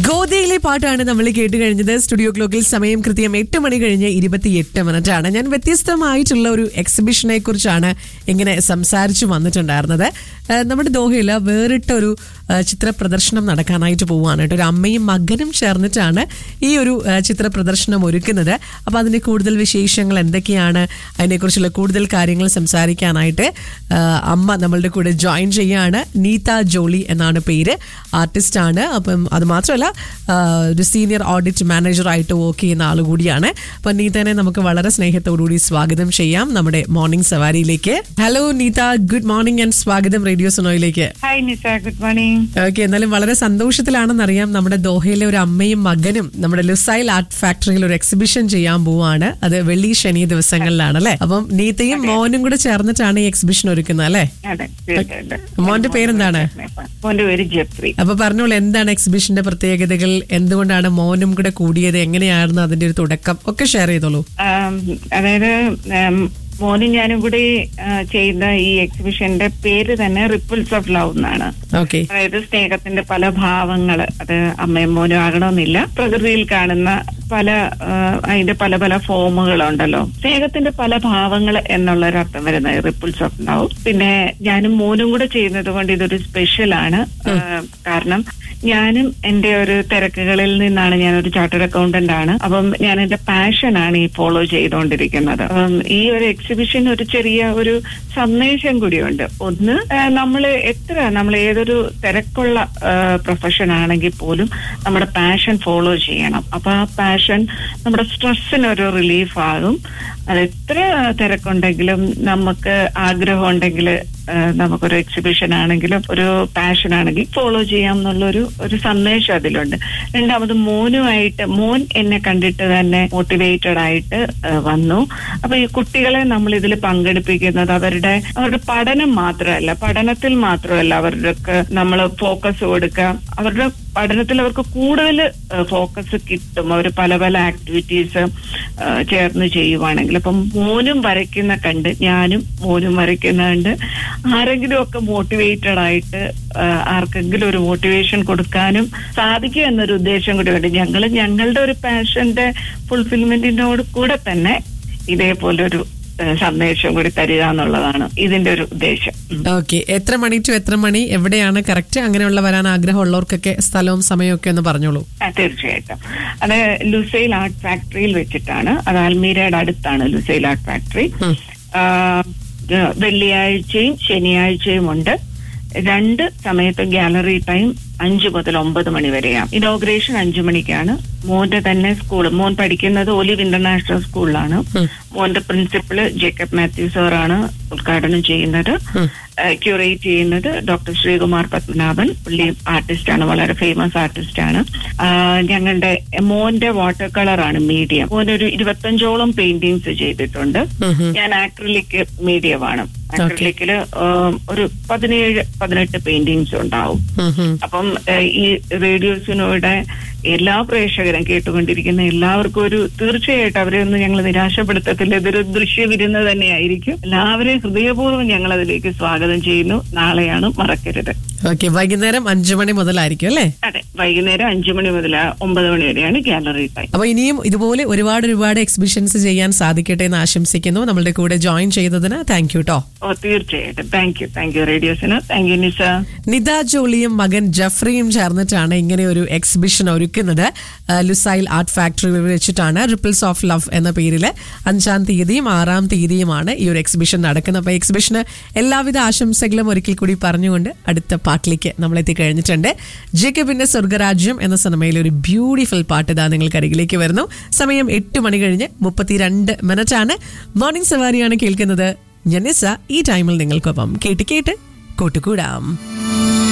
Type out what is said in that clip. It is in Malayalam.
ഗോദയിലെ പാട്ടാണ് നമ്മൾ കേട്ട് കഴിഞ്ഞത് സ്റ്റുഡിയോ ക്ലോക്കിൽ സമയം കൃത്യം എട്ട് മണി കഴിഞ്ഞ് ഇരുപത്തിയെട്ട് മിനിറ്റ് ആണ് ഞാൻ വ്യത്യസ്തമായിട്ടുള്ള ഒരു എക്സിബിഷനെ കുറിച്ചാണ് ഇങ്ങനെ സംസാരിച്ചു വന്നിട്ടുണ്ടായിരുന്നത് ആ, നമ്മുടെ ദോഹയിൽ വേറിട്ട ഒരു ആ, ചിത്ര പ്രദർശനം നടക്കാനായിട്ട് പോവുകയാണ് കേട്ടോ ഒരു അമ്മയും മകനും ചേർന്നിട്ടാണ് ഈ ഒരു ആ, ചിത്ര പ്രദർശനം ഒരുക്കുന്നത് അപ്പോൾ അതിന്റെ കൂടുതൽ വിശേഷങ്ങൾ എന്തൊക്കെയാണ് അതിനെക്കുറിച്ചുള്ള കൂടുതൽ കാര്യങ്ങൾ സംസാരിക്കാനായിട്ട് ആ, അമ്മ നമ്മളുടെ കൂടെ ജോയിൻ ചെയ്യാണ് നീത ജോളി എന്നാണ് പേര് ആർട്ടിസ്റ്റ് ആണ് അപ്പം അത് മാത്രമല്ല ആ, ഒരു സീനിയർ ഓഡിറ്റ് മാനേജറായിട്ട് വർക്ക് ചെയ്യുന്ന ആൾ കൂടിയാണ് അപ്പം നീതനെ നമുക്ക് വളരെ സ്നേഹത്തോടുകൂടി സ്വാഗതം ചെയ്യാം നമ്മുടെ മോർണിംഗ് സവാരിയിലേക്ക് hello Neetha good morning and സ്വാഗതം റേഡിയോ സുനോയിലേക്ക് hi Nisa good morning okay എന്നാലും വളരെ സന്തോഷത്തിലാണെന്നറിയാം നമ്മുടെ ദോഹയിലെ ഒരു അമ്മയും മകനും നമ്മുടെ ലുസൈൽ ആർട്ട് ഫാക്ടറിയിൽ ഒരു എക്സിബിഷൻ ചെയ്യാൻ പോവാണ് അത് വെള്ളി ശനി ദിവസങ്ങളിലാണ് അല്ലെ അപ്പം നീതയും മോനും കൂടെ ചേർന്നിട്ടാണ് ഈ എക്സിബിഷൻ ഒരുക്കുന്നത് അല്ലെ അതെ തീർച്ചയായിട്ടും മോന്റെ പേരെന്താണ് മോന്റെ പേര് ജെഫ്രി അപ്പൊ പറഞ്ഞോളൂ എന്താണ് എക്സിബിഷന്റെ പ്രത്യേകതകൾ എന്തുകൊണ്ടാണ് മോനും കൂടെ കൂടിയത് എങ്ങനെയായിരുന്നു അതിന്റെ ഒരു തുടക്കം ഒക്കെ ഷെയർ ചെയ്തോളൂ ആം, അതായത് ആം, മോനും ഞാനും കൂടി ആ, ചെയ്യുന്ന ഈ എക്സിബിഷന്റെ പേര് തന്നെ റിപ്പിൾസ് ഓഫ് ലവ് എന്നാണ് ഓക്കെ അതായത് സ്നേഹത്തിന്റെ പല ഭാവങ്ങള് അത് അമ്മയും മോനും ആകണമെന്നില്ല പ്രകൃതിയിൽ കാണുന്ന പല ആ, അതിന്റെ പല പല ഫോമുകളുണ്ടല്ലോ സ്നേഹത്തിന്റെ പല ഭാവങ്ങൾ എന്നുള്ള ഒരു അർത്ഥം വരുന്നത് റിപ്പിൾസ് ഓഫ് ലവ് പിന്നെ ഞാനും മോനും കൂടെ ചെയ്യുന്നത് കൊണ്ട് ഇതൊരു സ്പെഷ്യലാണ് ആ, കാരണം ഞാനും എന്റെ ഒരു തിരക്കുകളിൽ നിന്നാണ് ഞാൻ ഒരു ചാർട്ടേഡ് അക്കൗണ്ടന്റ് ആണ് അപ്പം ഞാൻ എന്റെ പാഷനാണ് ഈ ഫോളോ ചെയ്തുകൊണ്ടിരിക്കുന്നത് അപ്പം ഈ ഒരു എക്സിബിഷൻ ഒരു ചെറിയ ഒരു സന്ദേശം കൂടിയുണ്ട് ഒന്ന് നമ്മൾ എത്ര നമ്മൾ ഏതൊരു തിരക്കുള്ള പ്രൊഫഷൻ ആണെങ്കിൽ പോലും നമ്മുടെ പാഷൻ ഫോളോ ചെയ്യണം അപ്പൊ ആ പാഷൻ നമ്മുടെ സ്ട്രെസ്സിന് ഒരു റിലീഫ് ആകും അത് എത്ര തിരക്കുണ്ടെങ്കിലും നമുക്ക് ആഗ്രഹം ഉണ്ടെങ്കിൽ നമുക്കൊരു എക്സിബിഷൻ ആണെങ്കിലും ഒരു പാഷൻ ആണെങ്കിൽ ഫോളോ ചെയ്യാം എന്നുള്ളൊരു ഒരു സന്ദേശം അതിലുണ്ട് രണ്ടാമത് മോനുമായിട്ട് മോൻ എന്നെ കണ്ടിട്ട് തന്നെ മോട്ടിവേറ്റഡ് ആയിട്ട് ആ, വന്നു അപ്പൊ ഈ കുട്ടികളെ നമ്മൾ ഇതിൽ പങ്കെടുപ്പിക്കുന്നത് അവരുടെ അവരുടെ പഠനം മാത്രമല്ല പഠനത്തിൽ മാത്രമല്ല അവർക്ക് നമ്മൾ ഫോക്കസ് കൊടുക്കുക അവരുടെ പഠനത്തിൽ അവർക്ക് കൂടുതൽ ഫോക്കസ് കിട്ടും അവർ പല പല ആക്ടിവിറ്റീസ് ചേർന്ന് ചെയ്യുവാണെങ്കിൽ അപ്പം മോനും വരയ്ക്കുന്ന കണ്ട് ഞാനും മോനും വരയ്ക്കുന്ന കണ്ട് ആരെങ്കിലും ഒക്കെ മോട്ടിവേറ്റഡ് ആയിട്ട് ആ, ആർക്കെങ്കിലും ഒരു മോട്ടിവേഷൻ കൊടുക്കാനും സാധിക്കും എന്നൊരു ഉദ്ദേശം കൂടി ഉണ്ട് ഞങ്ങൾ ഞങ്ങളുടെ ഒരു പാഷന്റെ ഫുൾഫിൽമെന്റിനോട് കൂടെ തന്നെ ഇതേപോലെ ഒരു ആ, സന്ദേശം കൂടി തരിക എന്നുള്ളതാണ് ഇതിന്റെ ഒരു ഉദ്ദേശം ഉം. ഓക്കെ എത്ര മണി ടു എത്ര മണി എവിടെയാണ് കറക്റ്റ് അങ്ങനെയുള്ള വരാൻ ആഗ്രഹമുള്ളവർക്കൊക്കെ സ്ഥലവും സമയവും ഒക്കെ ഒന്ന് പറഞ്ഞോളൂ ആ, തീർച്ചയായിട്ടും അത് ലുസൈൽ ആർട്ട് ഫാക്ടറിയിൽ വെച്ചിട്ടാണ് അത് അൽമീരയുടെ അടുത്താണ് ലുസൈൽ ആർട്ട് ഫാക്ടറി ഉം. ആ, ഇത് വെള്ളിയാഴ്ചയും ശനിയാഴ്ചയും ഉണ്ട് രണ്ട് സമയത്തും ഗാലറി ടൈം അഞ്ചു മുതൽ ഒമ്പത് മണി വരെയാണ് ഇനോഗ്രേഷൻ അഞ്ചു മണിക്കാണ് മോന്റെ തന്നെ സ്കൂൾ മോൻ പഠിക്കുന്നത് ഒലിവ് ഇന്റർനാഷണൽ സ്കൂളിലാണ് ഉം. മോന്റെ പ്രിൻസിപ്പള് ജേക്കബ് മാത്യു സാറാണ് ഉദ്ഘാടനം ചെയ്യുന്നത് ഉം. ക്യൂറേറ്റ് ചെയ്യുന്നത് ഡോക്ടർ ശ്രീകുമാർ പത്മനാഭൻ പുള്ളി ആർട്ടിസ്റ്റ് ആണ് വളരെ ഫേമസ് ആർട്ടിസ്റ്റ് ആണ് ആ, ഞങ്ങളുടെ മോന്റെ വാട്ടർ കളറാണ് മീഡിയം മോനൊരു ഇരുപത്തഞ്ചോളം പെയിന്റിങ്സ് ചെയ്തിട്ടുണ്ട് ഉം ഉം. ഞാൻ ആക്രിലിക് മീഡിയമാണ് ആക്രിലിക്കില് ഒരു പതിനേഴ് പതിനെട്ട് പെയിന്റിങ്സ് ഉണ്ടാവും ഉം ഉം. അപ്പം ഏഹ്, ഈ റേഡിയോസിനോടെ എല്ലാ പ്രേക്ഷകരും കേട്ടുകൊണ്ടിരിക്കുന്ന എല്ലാവർക്കും ഒരു തീർച്ചയായിട്ടും അവരെ ഒന്നും ഞങ്ങൾ നിരാശപ്പെടുത്തത്തില്ല ഇതൊരു ദൃശ്യവിരുന്ന് തന്നെയായിരിക്കും എല്ലാവരെയും ഹൃദയപൂർവ്വം ഞങ്ങൾ അതിലേക്ക് സ്വാഗതം ചെയ്യുന്നു നാളെയാണ് മറക്കരുത് ഓക്കെ വൈകുന്നേരം അഞ്ചു മണി മുതലായിരിക്കും അല്ലേ അതെ വൈകുന്നേരം അഞ്ചു മണി മുതൽ ഒമ്പത് മണി വരെയാണ് ഗാലറി ടൈം അപ്പൊ ഇനിയും ഇതുപോലെ ഒരുപാട് ഒരുപാട് എക്സിബിഷൻസ് ചെയ്യാൻ സാധിക്കട്ടെ എന്ന് ആശംസിക്കുന്നു നമ്മളുടെ കൂടെ ജോയിൻ ചെയ്തതിന് താങ്ക് യു ട്ടോ ഓ തീർച്ചയായിട്ടും താങ്ക് യു താങ്ക് യു റേഡിയോസിന് താങ്ക് യു നിസ നിത ജോളിയും മകൻ ജഫ്രിയും ചേർന്നിട്ടാണ് ഇങ്ങനെ ഒരു എക്സിബിഷൻ ഒരുക്കുന്നത് ആ, ലുസൈൽ ആർട്ട് ഫാക്ടറി വെച്ചിട്ടാണ് റിപ്പിൾസ് ഓഫ് ലവ് എന്ന പേരിൽ അഞ്ചാം തീയതിയും ആറാം തീയതിയുമാണ് ഈ ഒരു എക്സിബിഷൻ നടക്കുന്നത് അപ്പോൾ എക്സിബിഷന് എല്ലാവിധ ആശംസകളും ഒരിക്കൽ കൂടി പറഞ്ഞുകൊണ്ട് അടുത്ത പാട്ടിലേക്ക് നമ്മൾ എത്തിക്കഴിഞ്ഞിട്ടുണ്ട് ജേക്കബിന്റെ സ്വർഗരാജ്യം എന്ന സിനിമയിലെ ഒരു ബ്യൂട്ടിഫുൾ പാട്ട് ഇതാ നിങ്ങൾക്ക് അരികിലേക്ക് വരുന്നു സമയം എട്ട് മണി കഴിഞ്ഞ് മുപ്പത്തിരണ്ട് മിനിറ്റ് ആണ് മോർണിംഗ് സവാരിയാണ് കേൾക്കുന്നത് ജനസ ഈ ടൈമിൽ നിങ്ങൾക്കൊപ്പം കേട്ട് കേട്ട് കൂട്ടുകൂടാം